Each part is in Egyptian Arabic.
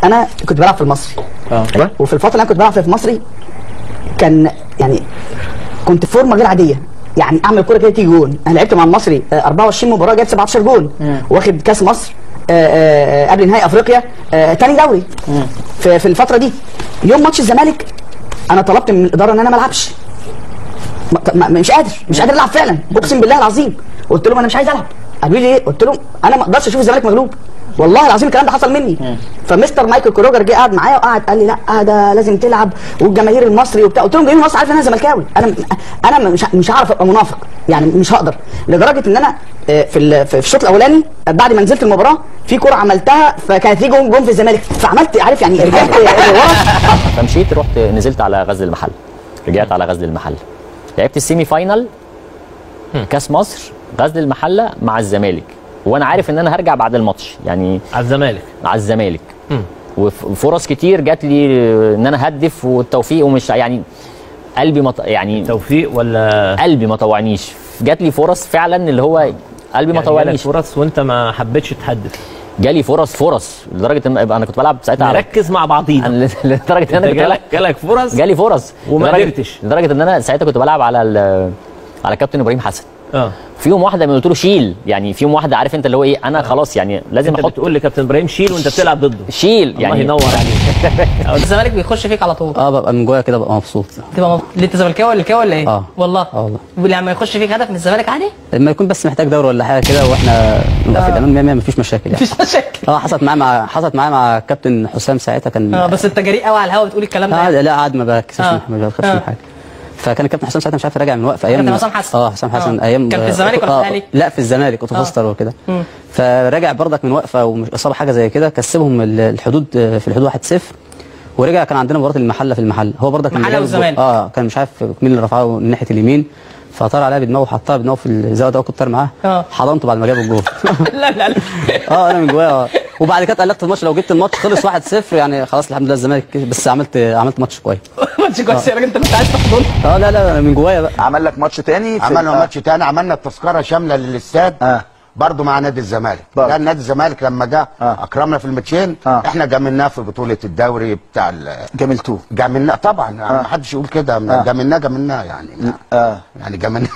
انا كنت بلعب في المصري اه وفي الفتره اللي انا كنت بلعب فيها في المصري كان يعني كنت في فورمه غير عاديه يعني اعمل كوره كده تيجي جون انا لعبت مع المصري آه، 24 مباراه جايب 17 جون واخد كاس مصر آه، آه، آه، قبل نهائي افريقيا آه، تاني دوري في, في الفتره دي يوم ماتش الزمالك انا طلبت من الاداره ان انا ما العبش ما- ما- مش قادر مش قادر العب فعلا اقسم بالله العظيم قلت لهم انا مش عايز العب قالوا لي ايه قلت لهم انا ما اقدرش اشوف الزمالك مغلوب والله العظيم الكلام ده حصل مني فمستر مايكل كروجر جه قعد معايا وقعد قال لي لا ده لازم تلعب والجماهير المصري وبتاع قلت لهم جماهير مصر عارف ان انا زملكاوي انا انا مش مش هعرف ابقى منافق يعني مش هقدر لدرجه ان انا آه، في ال- في الشوط الاولاني بعد ما نزلت المباراه في كوره عملتها فكانت في جون جون في الزمالك فعملت عارف يعني رجعت ورا فمشيت رحت نزلت على غزل المحل رجعت على غزل المحل لعبت السيمي فاينال كاس مصر غزل المحله مع الزمالك وانا عارف ان انا هرجع بعد الماتش يعني على الزمالك مع الزمالك وف- وفرص كتير جات لي ان انا هدف والتوفيق ومش يعني قلبي مط... يعني توفيق ولا قلبي ما طوعنيش جات لي فرص فعلا اللي هو قلبي ما يعني جالك طوعنيش فرص وانت ما حبيتش تحدث جالي فرص فرص لدرجه ان انا كنت بلعب ساعتها على نركز مع بعضينا أنا لدرجه ان انا انت كنت بلعب جالك جالك فرص جالي فرص وما لدرجة- قدرتش. لدرجه ان انا ساعتها كنت بلعب على ال- على كابتن ابراهيم حسن اه في يوم واحده من قلت له شيل يعني في يوم واحده عارف انت اللي هو ايه انا خلاص يعني لازم انت احط بتقول لكابتن ابراهيم شيل وانت بتلعب ضده شيل الله يعني ينور عليك الزمالك بيخش فيك على طول اه ببقى من جوايا كده ببقى مبسوط تبقى مب... ليه انت زملكاوي ولا كاوي ولا ايه؟ اه. والله اه والله. لما يخش فيك هدف من الزمالك عادي؟ لما يكون بس محتاج دوري ولا حاجه كده واحنا نبقى في الامان 100 100 مفيش مشاكل يعني مفيش مشاكل اه حصلت معايا مع حصلت معايا مع كابتن حسام ساعتها كان اه بس انت جريء قوي على الهوا بتقول الكلام ده لا يعني. لا قاعد ما بكسبش اه. من- ما بخافش اه. من حاجه فكان الكابتن حسام ساعتها مش عارف راجع من وقف ايام كابتن حسام حسن. اه حسام حسن اه. ايام كان في الزمالك ولا في آه، الأهلي؟ لا في الزمالك كنت اه. بوستر وكده فراجع برضك من وقفه ومش اصابه حاجه زي كده كسبهم ال- الحدود آه، في الحدود 1-0 ورجع كان عندنا مباراه المحله في المحل هو برضك كان المحلة جايب- والزمالك. اه كان مش عارف مين اللي رفعه من ناحيه اليمين فطار عليها بدماغه وحطها بدماغه في الزاويه ده كنت طار معاه اه. حضنته بعد ما جاب الجول لا لا لا اه انا من جوايا اه وبعد كده اتقلقت في الماتش لو جبت الماتش خلص 1-0 يعني خلاص الحمد لله الزمالك كسب، بس عملت عملت ماتش كويس ماتش كويس يا راجل انت كنت عايز تحضن اه لا لا من جوايا بقى عمل لك ماتش تاني في عملنا ال- ماتش تاني عملنا التذكره شامله للاستاد آه. برضه مع نادي الزمالك برضه. لان نادي الزمالك لما جه آه. اكرمنا في الماتشين آه. احنا جاملناه في بطوله الدوري بتاع ال- جملتوه جاملناه طبعا ما حدش يقول كده آه. جاملناه جاملناه يعني اه يعني جاملناه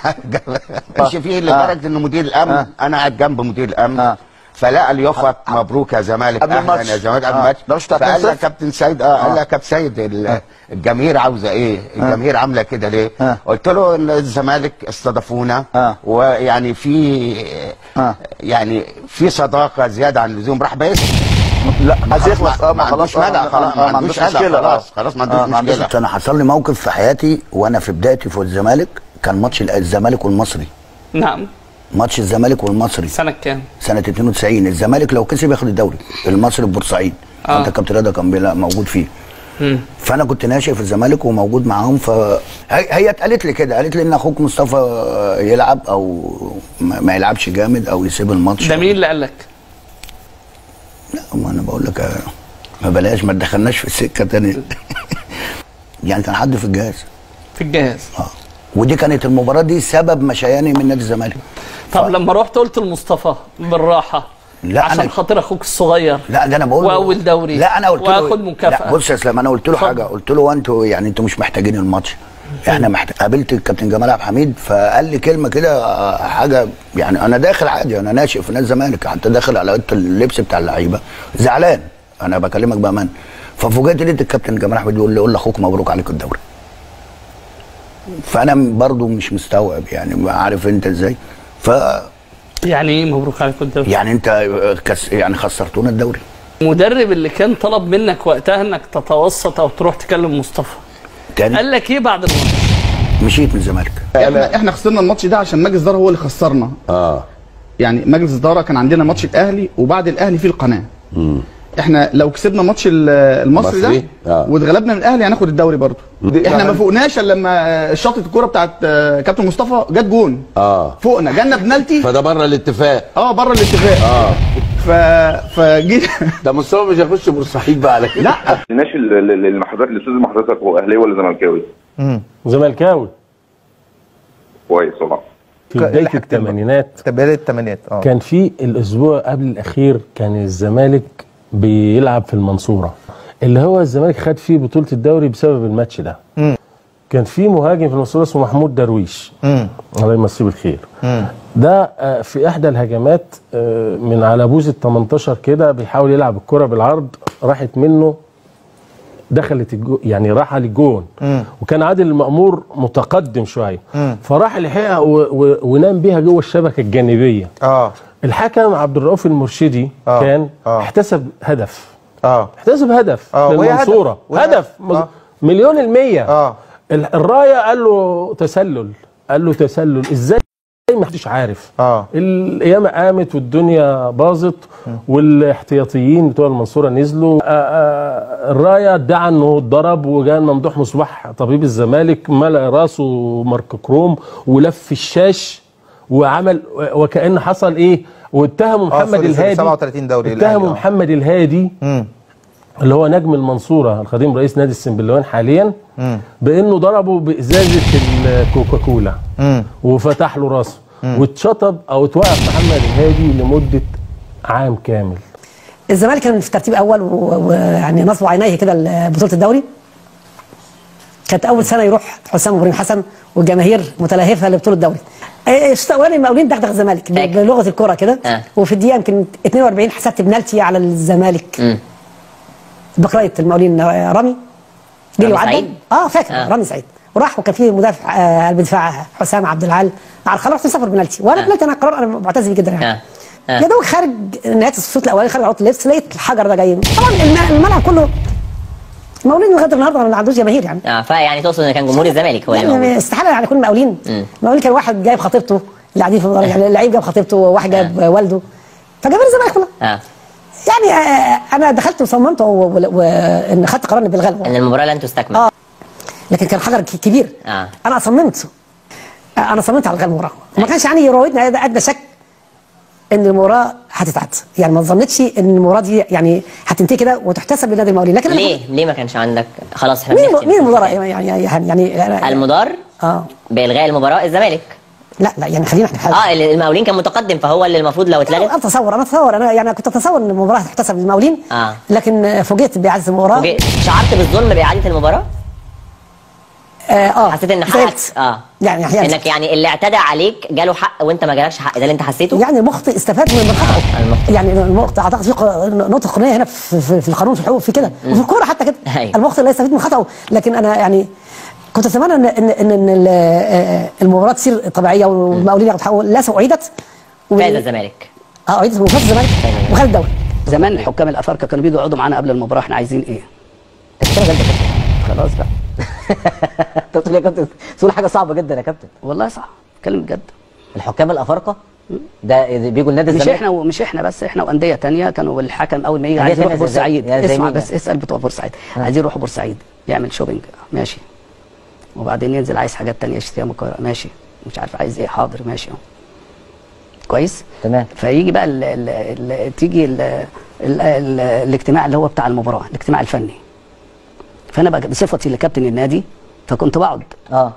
مش فيه لدرجه ان مدير الامن آه. انا قاعد جنب مدير الامن آه. فلقى اليافط مبروك يا زمالك قبل أهلاً الماتش. يا زمالك قبل آه. الماتش ده مش بتاع فقال 2-0؟ لك كابتن سيد اه قال آه. لك كابتن سيد ال- الجماهير عاوزه ايه؟ الجماهير عامله كده ليه؟ آه. قلت له ان الزمالك استضافونا آه. ويعني في آه. يعني في صداقه زياده عن اللزوم راح باسم لا عايز يخلص اه ما عندوش آه، مانع خلاص ما عندوش مانع خلاص خلاص ما آه، عندوش مشكله انا حصل لي موقف في حياتي وانا في بدايتي في الزمالك كان ماتش الزمالك والمصري نعم ماتش الزمالك والمصري سنة كام؟ سنه 92 الزمالك لو كسب ياخد الدوري المصري ببورسعيد آه. انت كابتن رضا كان بيلا- موجود فيه مم. فانا كنت ناشئ في الزمالك وموجود معاهم ف هي هي اتقالت لي كده قالت لي ان اخوك مصطفى يلعب او ما ما يلعبش جامد او يسيب الماتش ده مين اللي قال لك؟ لا ما انا بقول لك آه، ما بلاش ما تدخلناش في السكه تاني يعني كان حد في الجهاز في الجهاز اه ودي كانت المباراه دي سبب مشياني من نادي الزمالك طب لما رحت قلت لمصطفى بالراحة لا، عشان أنا- خاطر اخوك الصغير لا ده انا بقول له- واول دوري لا انا قلت له واخد مكافأة لا بص يا اسلام انا قلت له اتفضل. حاجه قلت له انتوا يعني انتوا مش محتاجين الماتش احنا محتاج قابلت الكابتن جمال عبد الحميد فقال لي كلمه كده آه، حاجه يعني انا داخل عادي انا ناشئ في نادي الزمالك حتى داخل على اوضه اللبس بتاع اللعيبه زعلان انا بكلمك بامان ففوجئت لقيت الكابتن جمال احمد بيقول لي قول لاخوك مبروك عليك الدوري فانا برضو مش مستوعب يعني عارف انت ازاي ف يعني ايه مبروك عليك الدوري؟ يعني انت كس يعني خسرتونا الدوري المدرب اللي كان طلب منك وقتها انك تتوسط او تروح تكلم مصطفى تاني قال لك ايه بعد الماتش؟ مشيت من الزمالك احنا احنا خسرنا الماتش ده عشان مجلس الاداره هو اللي خسرنا اه يعني مجلس الاداره كان عندنا ماتش الاهلي وبعد الاهلي في القناه احنا لو كسبنا ماتش ال- المصري ده مصري؟ آه. واتغلبنا من الاهلي هناخد الدوري برضه احنا ما فوقناش الا لما شاطت الكوره بتاعت آه، كابتن مصطفى جت جون اه فوقنا جالنا بنالتي فده بره الاتفاق اه بره الاتفاق اه ف فجيت ده مصطفى مش هيخش بورسعيد بقى على كده لا ناشي المحاضرات الاستاذ محضرتك هو اهلاوي ولا زملكاوي؟ زملكاوي كويس والله في بدايه الثمانينات بدايه الثمانينات اه كان في الاسبوع قبل الاخير كان الزمالك بيلعب في المنصوره اللي هو الزمالك خد فيه بطوله الدوري بسبب الماتش ده كان في مهاجم في المنصوره اسمه محمود درويش الله يمسيه بالخير ده آه، في احدى الهجمات آه، من على بوز ال 18 كده بيحاول يلعب الكره بالعرض راحت منه دخلت الجو يعني راح للجون وكان عادل المأمور متقدم شويه فراح لحقها و- و- ونام بيها جوه الشبكه الجانبيه اه الحكم عبد الرؤوف المرشدي آه. كان آه. احتسب هدف اه احتسب هدف آه، وهي هدف. للمنصوره وهي هدف, هدف. مز- آه. مليون المية اه ال- الرايه قال له تسلل قال له تسلل ازاي ما حدش عارف اه القيامه قامت والدنيا باظت والاحتياطيين بتوع المنصوره نزلوا آه، آه، الرايه ادعى انه اتضرب وجاء ممدوح مصباح طبيب الزمالك ملأ راسه مارك كروم ولف الشاش وعمل وكأن حصل ايه واتهموا محمد سوري، سوري، الهادي 37 دوري الأهلي، اتهموا آه. محمد الهادي مم. اللي هو نجم المنصوره القديم رئيس نادي السنبلاوين حاليا مم. بانه ضربه بازازه الكوكاكولا مم. وفتح له راسه واتشطب او اتوقف محمد الهادي لمده عام كامل الزمالك كان في ترتيب اول و- ويعني نصب عينيه كده بطوله الدوري كانت اول سنه يروح حسام ابراهيم حسن والجماهير متلهفه لبطوله الدوري إيه، الشوط الاولاني المقاولين دغدغ الزمالك ب- بلغه الكره كده آه. وفي الدقيقه يمكن 42 حسبت بنالتي على الزمالك بقرايه المقاولين آه، رامي جري رامي وعدى سعيد؟ اه فاكر آه. رامي سعيد وراح وكان في مدافع آه قلب دفاع حسام عبد العال على الخلاص رحت صفر بنالتي وانا آه. بنالتي انا قرار انا معتز بيه جدا يعني آه. آه. يا دوب خارج نهايه الشوط الاولاني خارج على اللبس لقيت الحجر ده جاي طبعا الم- الملعب كله المقاولين لغايه النهارده ما عندوش جماهير يعني اه فيعني تقصد ان كان جمهور الزمالك هو اللي موجود يعني استحاله يعني يكون مقاولين مم. المقاولين كان واحد جايب خطيبته اللي قاعدين في المدرج يعني اللعيب جاب خطيبته وواحد جايب والده فجماهير الزمالك كلها اه يعني آه، انا دخلت وصممت و- و- وان خدت قرار بالغلبه ان المباراه لن تستكمل اه لكن كان حجر ك- كبير اه انا صممت آه، انا صممت على الغلبه المباراه وما كانش يعني يراودني ادنى أدنى شك ان المباراه هتتعد يعني ما ظنتش ان المباراه دي يعني هتنتهي كده وتحتسب لنادي المقاولين لكن أنا ليه ليه ما كانش عندك خلاص احنا مين بنختم. مين المدراء يعني يعني يعني, يعني المدار اه بالغاء المباراه الزمالك لا لا يعني خلينا احنا حاجة. اه ال- المقاولين كان متقدم فهو اللي المفروض لو اتلغت انا اتصور انا اتصور انا يعني كنت اتصور ان المباراه هتحتسب للمقاولين اه لكن فوجئت باعاده المباراه وجي- شعرت بالظلم باعاده المباراه اه اه حسيت ان حقك زعلت. اه يعني احيانا انك يعني اللي اعتدى عليك جاله حق وانت ما جالكش حق ده اللي انت حسيته يعني المخطئ استفاد من من خطأه المخطئ. يعني المخطئ اعتقد في ق- نقطه قانونيه هنا في, في, في القانون في الحقوق في كده وفي الكوره حتى كده أيوة. المخطئ لا يستفيد من خطأه لكن انا يعني كنت اتمنى ان ان ان, إن ال- آه، المباراه تصير طبيعيه والمقاولين ياخدوا حقهم للاسف اعيدت و- فاز الزمالك اه اعيدت وفاز الزمالك وخد الدوري زمان الحكام الافارقه كانوا بيجوا يقعدوا معانا قبل المباراه احنا عايزين ايه خلاص بقى انت بتقول يا كابتن تقول حاجه صعبه جدا يا كابتن والله صح اتكلم بجد الحكام الافارقه ده بيجوا النادي مش الزمالك احنا ومش احنا بس احنا وانديه تانية كانوا الحكم اول ما يجي أندية عايز يروح تانية زي- بورسعيد زي- زي اسمع مين بس يعني؟ اسال بتوع بورسعيد عايزين يروحوا بورسعيد يعمل شوبينج ماشي وبعدين ينزل عايز حاجات تانية يشتريها من القاهره ماشي مش عارف عايز ايه حاضر ماشي اهو كويس تمام فيجي بقى ال ال ال تيجي ال ال ال الاجتماع اللي هو بتاع المباراه الاجتماع الفني فانا بقى بصفتي لكابتن النادي فكنت بقعد اه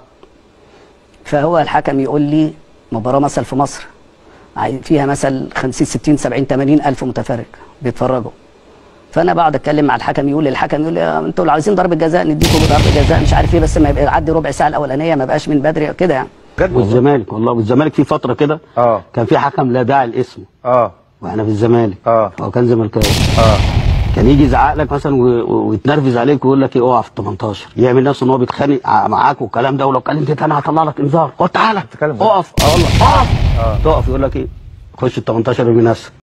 فهو الحكم يقول لي مباراه مثلا في مصر عاي- فيها مثلا 50 60 70 80 الف متفرج بيتفرجوا فانا بقعد اتكلم مع الحكم يقول لي الحكم يقول لي انتوا لو عايزين ضربه جزاء نديكم ضربه جزاء مش عارف ايه بس ما يبقى يعدي ربع ساعه الاولانيه ما بقاش من بدري كده يعني والزمالك والله والزمالك في فتره كده اه كان في حكم لا داعي لاسمه اه واحنا في الزمالك اه هو كان زملكاوي اه كان يجي يزعق لك مثلا و- و- ويتنرفز عليك ويقول لك ايه اقع في ال 18 يعمل نفسه ان هو بيتخانق ع- معاك والكلام ده ولو اتكلمت تاني انا هطلع لك انذار قول تعالى تتكلم اقف اه والله اقف تقف يقول لك ايه خش ال 18 ارمي نفسك